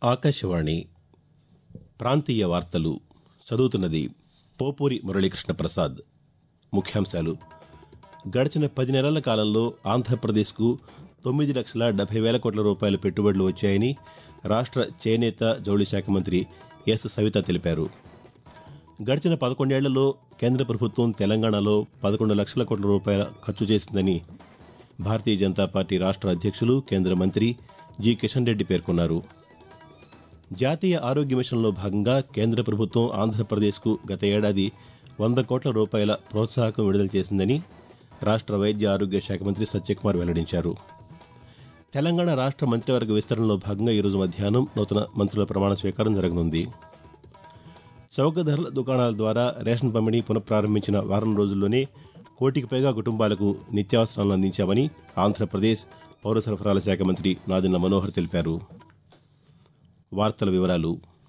ఆకాశవాణి ప్రాంతీయ వార్తలు చదువుతున్నది పోపూరి మురళీకృష్ణ ప్రసాద్ ముఖ్యాంశాలు గడిచిన పది నెలల కాలంలో ఆంధ్రప్రదేశ్కు తొమ్మిది లక్షల డెబ్బై వేల కోట్ల రూపాయల పెట్టుబడులు వచ్చాయని రాష్ట్ర చేనేత జౌళి శాఖ మంత్రి ఎస్ సవిత తెలిపారు గడిచిన పదకొండేళ్లలో కేంద్ర ప్రభుత్వం తెలంగాణలో పదకొండు లక్షల కోట్ల రూపాయల ఖర్చు చేసిందని భారతీయ జనతా పార్టీ రాష్ట్ర అధ్యక్షులు కేంద్ర మంత్రి జి కిషన్ రెడ్డి పేర్కొన్నారు జాతీయ ఆరోగ్య మిషన్లో భాగంగా కేంద్ర ప్రభుత్వం ఆంధ్రప్రదేశ్కు గత ఏడాది వంద కోట్ల రూపాయల ప్రోత్సాహకం విడుదల చేసిందని రాష్ట్ర వైద్య ఆరోగ్య శాఖ మంత్రి సత్యకుమార్ వెల్లడించారు తెలంగాణ రాష్ట్ర మంత్రివర్గ విస్తరణలో భాగంగా ఈరోజు మధ్యాహ్నం నూతన మంత్రుల ప్రమాణ స్వీకారం జరగనుంది చౌక ధరల దుకాణాల ద్వారా రేషన్ పంపిణీ పునఃప్రారంభించిన వారం రోజుల్లోనే కోటికి పైగా కుటుంబాలకు నిత్యావసరాలను అందించామని ఆంధ్రప్రదేశ్ పౌర సరఫరాల శాఖ మంత్రి నాదెండ్ల మనోహర్ తెలిపారు వార్తల వివరాలు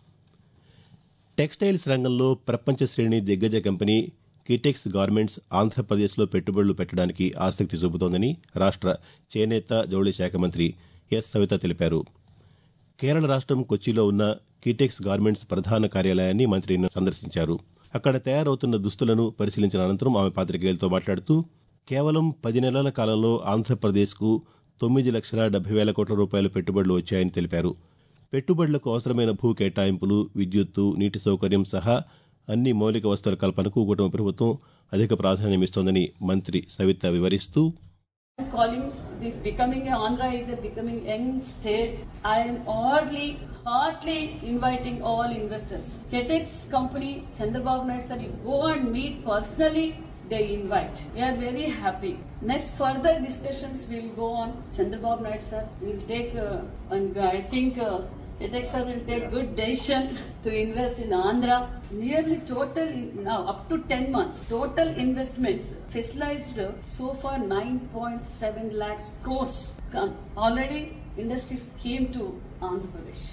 టెక్స్టైల్స్ రంగంలో ప్రపంచ శ్రేణి దిగ్గజ కంపెనీ కిటెక్స్ గార్మెంట్స్ ఆంధ్రప్రదేశ్లో పెట్టుబడులు పెట్టడానికి ఆసక్తి చూపుతోందని రాష్ట్ర చేనేత జౌళి శాఖ మంత్రి ఎస్ సవిత తెలిపారు కేరళ రాష్ట్రం కొచ్చిలో ఉన్న కిటెక్స్ గార్మెంట్స్ ప్రధాన కార్యాలయాన్ని మంత్రి నిన్న సందర్శించారు అక్కడ తయారవుతున్న దుస్తులను పరిశీలించిన అనంతరం ఆమె పాతికేయులతో మాట్లాడుతూ కేవలం పది నెలల కాలంలో ఆంధ్రప్రదేశ్కు తొమ్మిది లక్షల డెబ్బై వేల కోట్ల రూపాయల పెట్టుబడులు వచ్చాయని తెలిపారు పెట్టుబడులకు అవసరమైన భూ కేటాయింపులు విద్యుత్తు నీటి సౌకర్యం సహా అన్ని మౌలిక వసతుల కల్పనకు కుటుంబ ప్రభుత్వం అధిక ప్రాధాన్యమిస్తోందని మంత్రి సవిత వివరిస్తూ I'm calling this becoming a Andhra is a becoming young state. I am hardly, heartily inviting all investors. Ketex company, Chandrababu Naidu sir, you go and meet personally. They invite. We are very happy. Next further discussions will go on. Chandrababu Naidu sir will take, uh, and I think uh, Ketex sir will take good decision to invest in Andhra. Nearly total in, now up to 10 months total investments facilized so far 9.7 lakhs crores come already industries came to Andhra Pradesh.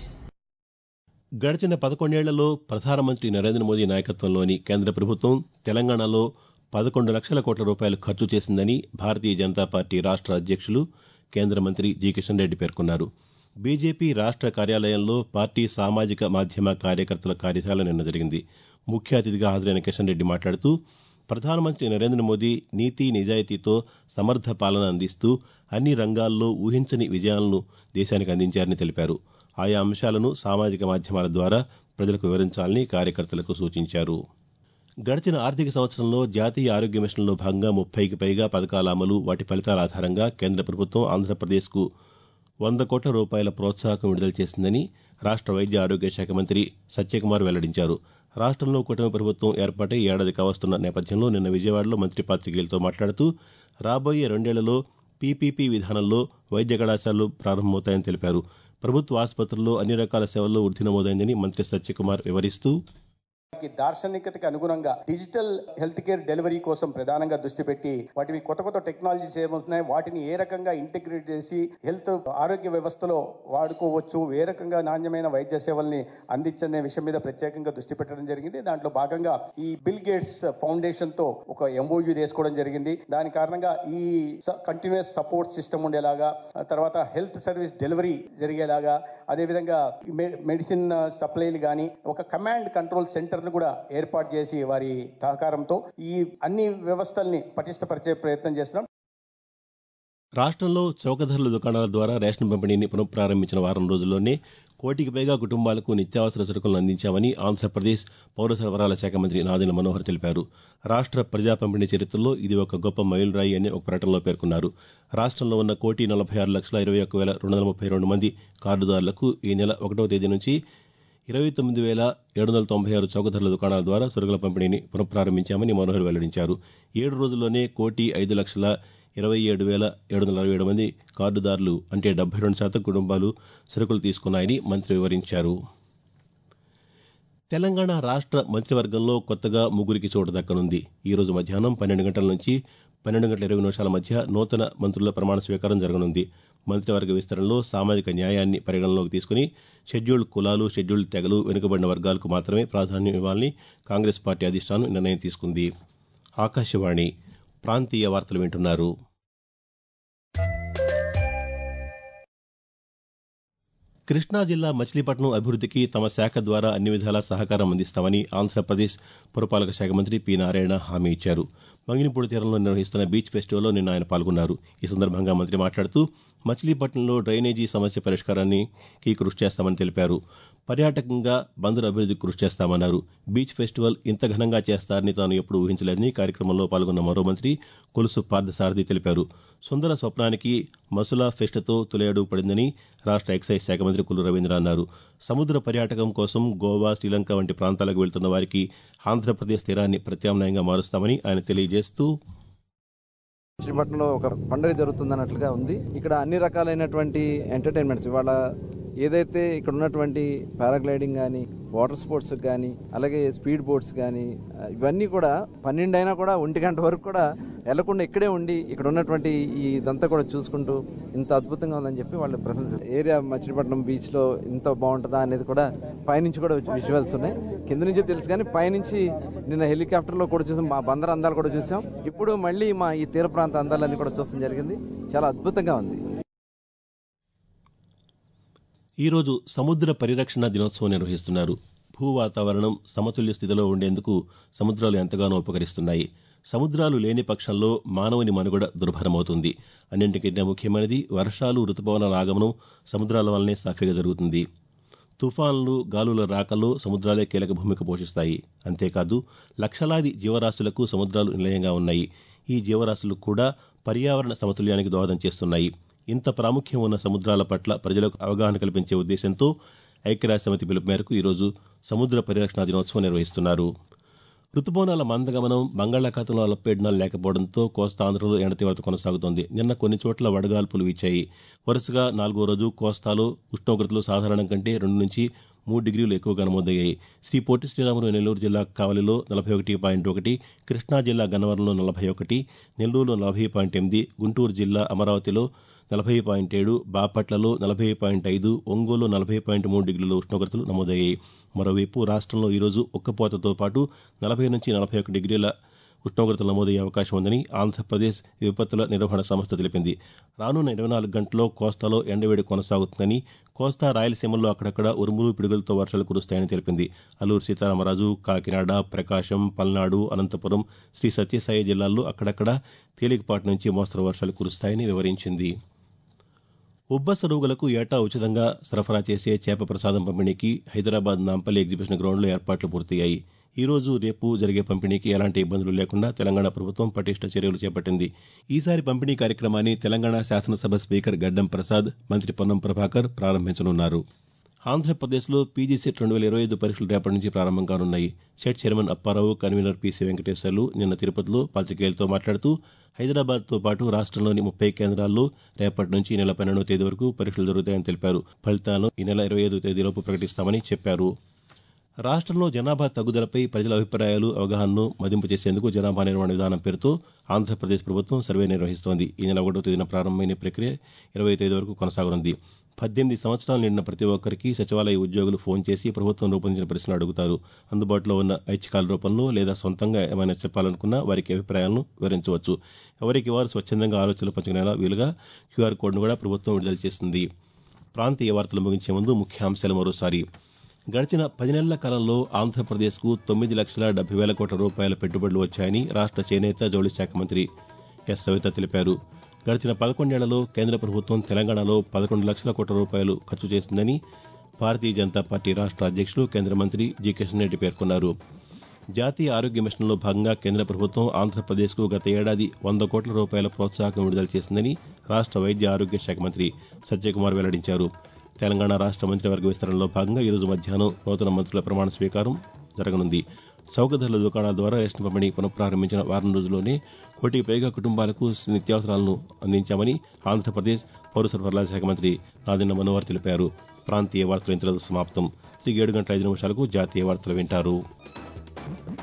గడిచిన పదకొండేళ్లలో ప్రధానమంత్రి నరేంద్ర మోదీ నాయకత్వంలోని కేంద్ర ప్రభుత్వం తెలంగాణలో పదకొండు లక్షల కోట్ల రూపాయలు ఖర్చు చేసిందని భారతీయ జనతా పార్టీ రాష్ట్ర అధ్యక్షులు కేంద్ర మంత్రి జి కిషన్ రెడ్డి పేర్కొన్నారు బీజేపీ రాష్ట్ర కార్యాలయంలో పార్టీ సామాజిక మాధ్యమ కార్యకర్తల కార్యశాల నిన్న జరిగింది ముఖ్య అతిథిగా హాజరైన కిషన్ రెడ్డి మాట్లాడుతూ ప్రధానమంత్రి నరేంద్ర మోదీ నీతి నిజాయితీతో సమర్థ పాలన అందిస్తూ అన్ని రంగాల్లో ఊహించని విజయాలను దేశానికి అందించారని తెలిపారు ఆయా అంశాలను సామాజిక మాధ్యమాల ద్వారా ప్రజలకు వివరించాలని కార్యకర్తలకు సూచించారు గడిచిన ఆర్థిక సంవత్సరంలో జాతీయ ఆరోగ్య మిషన్లో భాగంగా ముప్పైకి పైగా పథకాల అమలు వాటి ఫలితాల ఆధారంగా కేంద్ర ప్రభుత్వం ఆంధ్రప్రదేశ్కు వంద కోట్ల రూపాయల ప్రోత్సాహకం విడుదల చేసిందని రాష్ట్ర వైద్య ఆరోగ్య శాఖ మంత్రి సత్యకుమార్ వెల్లడించారు రాష్ట్రంలో కూటమి ప్రభుత్వం ఏర్పాటై ఏడాది కావస్తున్న నేపథ్యంలో నిన్న విజయవాడలో మంత్రి పాతికేయులతో మాట్లాడుతూ రాబోయే రెండేళ్లలో పీపీపీ విధానంలో వైద్య కళాశాలలు ప్రారంభమవుతాయని తెలిపారు ప్రభుత్వ ఆసుపత్రుల్లో అన్ని రకాల సేవల్లో వృద్ధి నమోదైందని మంత్రి సత్యకుమార్ వివరిస్తూ ఈ దార్శనికతకి అనుగుణంగా డిజిటల్ హెల్త్ కేర్ డెలివరీ కోసం ప్రధానంగా దృష్టి పెట్టి వాటిని కొత్త కొత్త టెక్నాలజీస్ ఏమవుతున్నాయి వాటిని ఏ రకంగా ఇంటిగ్రేట్ చేసి హెల్త్ ఆరోగ్య వ్యవస్థలో వాడుకోవచ్చు ఏ రకంగా నాణ్యమైన వైద్య సేవల్ని అందించనే విషయం మీద ప్రత్యేకంగా దృష్టి పెట్టడం జరిగింది దాంట్లో భాగంగా ఈ బిల్ గేట్స్ ఫౌండేషన్ తో ఒక ఎంఓయూ తీసుకోవడం జరిగింది దాని కారణంగా ఈ కంటిన్యూస్ సపోర్ట్ సిస్టమ్ ఉండేలాగా ఆ తర్వాత హెల్త్ సర్వీస్ డెలివరీ జరిగేలాగా అదేవిధంగా మెడిసిన్ సప్లైలు కానీ ఒక కమాండ్ కంట్రోల్ సెంటర్ ను కూడా ఏర్పాటు చేసి వారి సహకారంతో ఈ అన్ని వ్యవస్థల్ని పటిష్టపరిచే ప్రయత్నం చేస్తున్నాం రాష్ట్రంలో చౌక ధరల దుకాణాల ద్వారా రేషన్ పంపిణీని పునఃప్రారంభించిన వారం రోజుల్లోనే కోటికి పైగా కుటుంబాలకు నిత్యావసర సరుకులను అందించామని ఆంధ్రప్రదేశ్ పౌర సరఫరాల శాఖ మంత్రి నాదెండ్ల మనోహర్ తెలిపారు రాష్ట్ర ప్రజా పంపిణీ చరిత్రలో ఇది ఒక గొప్ప మైలురాయి అని ఒక ప్రకటనలో పేర్కొన్నారు రాష్ట్రంలో ఉన్న కోటి నలభై ఆరు లక్షల ఇరవై ఒక్క వేల రెండు వందల ముప్పై రెండు మంది కార్డుదారులకు ఈ నెల ఒకటవ తేదీ నుంచి ఇరవై తొమ్మిది వేల ఏడు వందల తొంభై ఆరు చౌక ధరల దుకాణాల ద్వారా సరుకుల పంపిణీని పునఃప్రారంభించామని మనోహర్ వెల్లడించారు ఏడు రోజుల్లోనే కోటి ఐదు లక్షల ఇరవై ఏడు వేల ఏడు వందల అరవై ఏడు మంది కార్డుదారులు అంటే డెబ్బై రెండు శాతం కుటుంబాలు సరుకులు తీసుకున్నాయని మంత్రి వివరించారు తెలంగాణ రాష్ట్ర మంత్రివర్గంలో కొత్తగా ముగ్గురికి చోటు దక్కనుంది ఈ రోజు మధ్యాహ్నం పన్నెండు గంటల నుంచి పన్నెండు గంటల ఇరవై నిమిషాల మధ్య నూతన మంత్రుల ప్రమాణ స్వీకారం జరగనుంది మంత్రివర్గ విస్తరణలో సామాజిక న్యాయాన్ని పరిగణనలోకి తీసుకుని షెడ్యూల్డ్ కులాలు షెడ్యూల్డ్ తెగలు వెనుకబడిన వర్గాలకు మాత్రమే ప్రాధాన్యం ఇవ్వాలని కాంగ్రెస్ పార్టీ అధిష్టానం నిర్ణయం తీసుకుంది ఆకాశవాణి ప్రాంతీయ వార్తలు వింటున్నారు కృష్ణా జిల్లా మచిలీపట్నం అభివృద్దికి తమ శాఖ ద్వారా అన్ని విధాలా సహకారం అందిస్తామని ఆంధ్రప్రదేశ్ పురపాలక శాఖ మంత్రి పి నారాయణ హామీ ఇచ్చారు మంగినపూడి తీరంలో నిర్వహిస్తున్న బీచ్ ఫెస్టివల్లో నిన్న ఆయన పాల్గొన్నారు ఈ సందర్భంగా మంత్రి మాట్లాడుతూ మచిలీపట్నంలో డ్రైనేజీ సమస్య పరిష్కారానికి కృషి చేస్తామని తెలిపారు పర్యాటకంగా బందరు అభివృద్దికి కృషి చేస్తామన్నారు బీచ్ ఫెస్టివల్ ఇంత ఘనంగా చేస్తారని తాను ఎప్పుడూ ఊహించలేదని కార్యక్రమంలో పాల్గొన్న మరో మంత్రి కొలుసు పార్థసారథి తెలిపారు సుందర స్వప్నానికి మసులా ఫెస్ట్తో తొలిఅడుగు పడిందని రాష్ట్ర ఎక్సైజ్ శాఖ మంత్రి కుల్లు రవీంద్ర అన్నారు సముద్ర పర్యాటకం కోసం గోవా శ్రీలంక వంటి ప్రాంతాలకు వెళ్తున్న వారికి ఆంధ్రప్రదేశ్ తీరాన్ని ప్రత్యామ్నాయంగా మారుస్తామని ఆయన తెలియజేస్తూ విశాఖపట్నంలో ఒక పండుగ జరుగుతుందన్నట్లుగా ఉంది ఇక్కడ అన్ని రకాలైనటువంటి ఎంటర్టైన్మెంట్స్ ఇవాళ ఏదైతే ఇక్కడ ఉన్నటువంటి పారాగ్లైడింగ్ కానీ వాటర్ స్పోర్ట్స్ కానీ అలాగే స్పీడ్ బోట్స్ కానీ ఇవన్నీ కూడా పన్నెండు అయినా కూడా ఒంటి గంట వరకు కూడా వెళ్లకుండా ఇక్కడే ఉండి ఇక్కడ ఉన్నటువంటి ఈ ఇదంతా కూడా చూసుకుంటూ ఇంత అద్భుతంగా ఉందని చెప్పి వాళ్ళు ప్రశంస ఏరియా మచిలీపట్నం బీచ్ లో ఇంత బాగుంటుందా అనేది కూడా పైనుంచి కూడా విజువల్స్ ఉన్నాయి కింద నుంచి తెలుసు కానీ పైనుంచి నిన్న హెలికాప్టర్ లో కూడా చూసాం మా బందర్ అందాలు కూడా చూసాం ఇప్పుడు మళ్ళీ మా ఈ తీర ప్రాంత అందాలన్నీ కూడా చూడడం జరిగింది చాలా అద్భుతంగా ఉంది ఈరోజు సముద్ర పరిరక్షణ దినోత్సవం నిర్వహిస్తున్నారు భూ వాతావరణం సమతుల్య స్థితిలో ఉండేందుకు సముద్రాలు ఎంతగానో ఉపకరిస్తున్నాయి సముద్రాలు లేని పక్షంలో మానవుని మనుగడ దుర్భరమవుతుంది అన్నింటికంటే ముఖ్యమైనది వర్షాలు రుతుపవనాల ఆగమనం సముద్రాల వల్లనే సాఫీగా జరుగుతుంది తుఫాన్లు గాలుల రాకల్లో సముద్రాలే కీలక భూమిక పోషిస్తాయి అంతేకాదు లక్షలాది జీవరాశులకు సముద్రాలు నిలయంగా ఉన్నాయి ఈ జీవరాశులు కూడా పర్యావరణ సమతుల్యానికి దోహదం చేస్తున్నాయి ఇంత ప్రాముఖ్యం ఉన్న సముద్రాల పట్ల ప్రజలకు అవగాహన కల్పించే ఉద్దేశంతో ఐక్యరాజ్య సమితి పిలుపు మేరకు ఈరోజు సముద్ర పరిరక్షణ దినోత్సవం నిర్వహిస్తున్నారు రుతుపవనాల మందగమనం బంగాళాఖాతంలో అల్పపీడనాలు లేకపోవడంతో కోస్తాంధ్రలో ఎండ తీవ్రత కొనసాగుతోంది నిన్న కొన్ని చోట్ల వడగాల్పులు వీచాయి వరుసగా నాలుగో రోజు కోస్తాలో ఉష్ణోగ్రతలు సాధారణం కంటే రెండు నుంచి మూడు డిగ్రీలు ఎక్కువగా నమోదయ్యాయి శ్రీ పొట్టి శ్రీరాములు నెల్లూరు జిల్లా కావలిలో నలభై ఒకటి పాయింట్ ఒకటి కృష్ణా జిల్లా గన్నవరంలో నలభై ఒకటి నెల్లూరులో నలభై పాయింట్ ఎనిమిది గుంటూరు జిల్లా అమరావతిలో నలభై పాయింట్ ఏడు బాపట్లలో నలభై పాయింట్ ఐదు ఒంగోలు నలభై పాయింట్ మూడు డిగ్రీల ఉష్ణోగ్రతలు నమోదయ్యాయి మరోవైపు రాష్ట్రంలో ఈరోజు ఉక్కపోతతో పాటు నలభై నుంచి నలభై ఒక డిగ్రీల ఉష్ణోగ్రతలు నమోదయ్యే అవకాశం ఉందని ఆంధ్రప్రదేశ్ విపత్తుల నిర్వహణ సంస్థ తెలిపింది రానున్న ఇరవై నాలుగు గంటల్లో కోస్తాలో ఎండవేడి కొనసాగుతుందని కోస్తా రాయలసీమల్లో అక్కడక్కడ ఉరుములు పిడుగులతో వర్షాలు కురుస్తాయని తెలిపింది అల్లూరు సీతారామరాజు కాకినాడ ప్రకాశం పల్నాడు అనంతపురం శ్రీ సత్యసాయి జిల్లాల్లో అక్కడక్కడ తేలికపాటి నుంచి మోస్తరు వర్షాలు కురుస్తాయని వివరించింది ఉబ్బస రోగులకు ఏటా ఉచితంగా సరఫరా చేసే చేప ప్రసాదం పంపిణీకి హైదరాబాద్ నాంపల్లి ఎగ్జిబిషన్ గ్రౌండ్లో ఏర్పాట్లు పూర్తయ్యాయి ఈ రోజు రేపు జరిగే పంపిణీకి ఎలాంటి ఇబ్బందులు లేకుండా తెలంగాణ ప్రభుత్వం పటిష్ట చర్యలు చేపట్టింది ఈసారి పంపిణీ కార్యక్రమాన్ని తెలంగాణ శాసనసభ స్పీకర్ గడ్డం ప్రసాద్ మంత్రి పొన్నం ప్రభాకర్ ప్రారంభించనున్నారు ఆంధ్రప్రదేశ్లో పీజీ సెట్ రెండు వేల ఇరవై ఐదు పరీక్షలు రేపటి నుంచి ప్రారంభం కానున్నాయి SET chairman Apparao convener P C Venkateswarlu నిన్న తిరుపతిలో పాతికేయులతో మాట్లాడుతూ హైదరాబాద్తో పాటు రాష్ట్రంలోని ముప్పై కేంద్రాల్లో రేపటి నుంచి ఈ నెల పన్నెండవ తేదీ వరకు పరీక్షలు జరుగుతాయని తెలిపారు ఫలితాలను ఈ నెల ఇరవై ఐదు తేదీలోపు ప్రకటిస్తామని చెప్పారు రాష్ట్రంలో జనాభా తగ్గుదలపై ప్రజల అభిప్రాయాలు అవగాహనను మదింపు చేసేందుకు జనాభా నిర్వహణ విధానం పేరుతో ఆంధ్రప్రదేశ్ ప్రభుత్వం సర్వే నిర్వహిస్తోంది ఈ నెల ఒకటో తేదీన ప్రారంభమైన ప్రక్రియ ఇరవై తేదీ వరకు కొనసాగనుంది పద్దెనిమిది సంవత్సరాలు నిండిన ప్రతి ఒక్కరికి సచివాలయ ఉద్యోగులు ఫోన్ చేసి ప్రభుత్వం రూపొందించిన ప్రశ్నలు అడుగుతారు అందుబాటులో ఉన్న ఐచ్ఛికాల రూపంలో లేదా సొంతంగా ఏమైనా చెప్పాలనుకున్నా వారికి అభిప్రాయాలను వివరించవచ్చు ఎవరికి వారు స్వచ్ఛందంగా ఆలోచనలు పంచుకునేలా వీలుగా క్యూఆర్ కోడ్ను కూడా ప్రభుత్వం విడుదల చేసింది ప్రాంతీయ వార్తలు ముగించే ముందు ముఖ్యాంశాలు మరోసారి గడిచిన పది నెలల కాలంలో ఆంధ్రప్రదేశ్కు తొమ్మిది లక్షల డెబ్బై వేల కోట్ల రూపాయల పెట్టుబడులు వచ్చాయని రాష్ట్ర చేనేత జౌళి శాఖ మంత్రి ఎస్ సవిత తెలిపారు గడిచిన పదకొండేళ్లలో కేంద్ర ప్రభుత్వం తెలంగాణలో పదకొండు లక్షల కోట్ల రూపాయలు ఖర్చు చేసిందని భారతీయ జనతా పార్టీ రాష్ట్ర అధ్యక్షులు కేంద్ర మంత్రి జి కిషన్ రెడ్డి పేర్కొన్నారు జాతీయ ఆరోగ్య మిషన్లో భాగంగా కేంద్ర ప్రభుత్వం ఆంధ్రప్రదేశ్కు గత ఏడాది వంద కోట్ల రూపాయల ప్రోత్సాహకం విడుదల చేసిందని రాష్ట్ర వైద్య ఆరోగ్య శాఖ మంత్రి సత్యకుమార్ వెల్లడించారు తెలంగాణ రాష్ట్ర మంత్రివర్గ విస్తరణలో భాగంగా ఈరోజు మధ్యాహ్నం నూతన మంత్రుల ప్రమాణ స్వీకారం జరగనుంది చౌక ధరల దుకాణాల ద్వారా రేషన్ పంపిణీ పునఃప్రారంభించిన వారం రోజుల్లోనే కోటికి పైగా కుటుంబాలకు నిత్యావసరాలను అందించామని ఆంధ్రప్రదేశ్ పౌర సరఫరాల శాఖ మంత్రి నాదిన్న మనోహర్ తెలిపారు ప్రాంతీయ వార్తలు ఇంతలో సమాప్తం తిరిగి ఏడు గంటల ఐదు నిమిషాలకు జాతీయ వార్తలు వింటారు